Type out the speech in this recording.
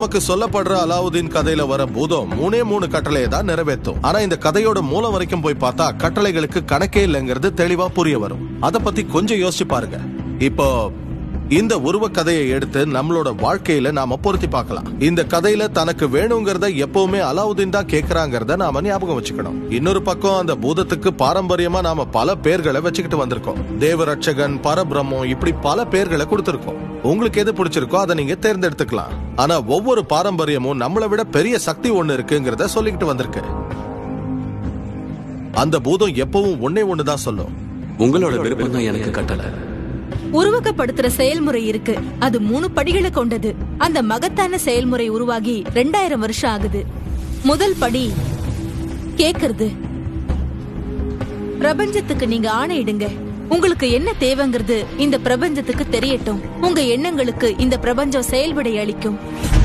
நமக்கு சொல்லப்படுற அலாவுதீன் கதையில வர பூதம் மூணே மூணு கட்டளையை தான் நிறைவேற்றும் ஆனா இந்த கதையோட மூலம் வரைக்கும் போய் பார்த்தா கட்டளைகளுக்கு கணக்கே இல்லைங்கிறது தெளிவா புரிய வரும் அத பத்தி கொஞ்சம் யோசிச்சு பாருங்க இப்போ இந்த உருவ கதையை எடுத்து நம்மளோட வாழ்க்கையில நாம பொருத்தி பார்க்கலாம் இந்த கதையில தனக்கு வேணுங்கிறத எப்பவுமே அலாவுதீன் தான் கேக்குறாங்கிறத நாம ஞாபகம் வச்சுக்கணும் இன்னொரு பக்கம் அந்த பூதத்துக்கு பாரம்பரியமா நாம பல பேர்களை வச்சுக்கிட்டு வந்திருக்கோம் தேவரட்சகன் பரபிரம்மம் இப்படி பல பேர்களை கொடுத்திருக்கோம் உங்களுக்கு எது பிடிச்சிருக்கோ அதை நீங்க தேர்ந்தெடுத்துக்கலாம் ஆனா ஒவ்வொரு பாரம்பரியமும் நம்மளை விட பெரிய சக்தி ஒண்ணு இருக்குங்கிறத சொல்லிக்கிட்டு வந்திருக்கு அந்த பூதம் எப்பவும் ஒன்னே ஒண்ணுதான் சொல்லும் உங்களோட விருப்பம் தான் எனக்கு கட்டளை உருவகப்படுத்துற செயல்முறை இருக்கு அது மூணு படிகளை கொண்டது அந்த மகத்தான செயல்முறை உருவாகி ரெண்டாயிரம் வருஷம் ஆகுது முதல் படி கேக்குறது பிரபஞ்சத்துக்கு நீங்க ஆணையிடுங்க உங்களுக்கு என்ன தேவைங்கிறது இந்த பிரபஞ்சத்துக்கு தெரியட்டும் உங்க எண்ணங்களுக்கு இந்த பிரபஞ்சம் செயல்விடை அளிக்கும்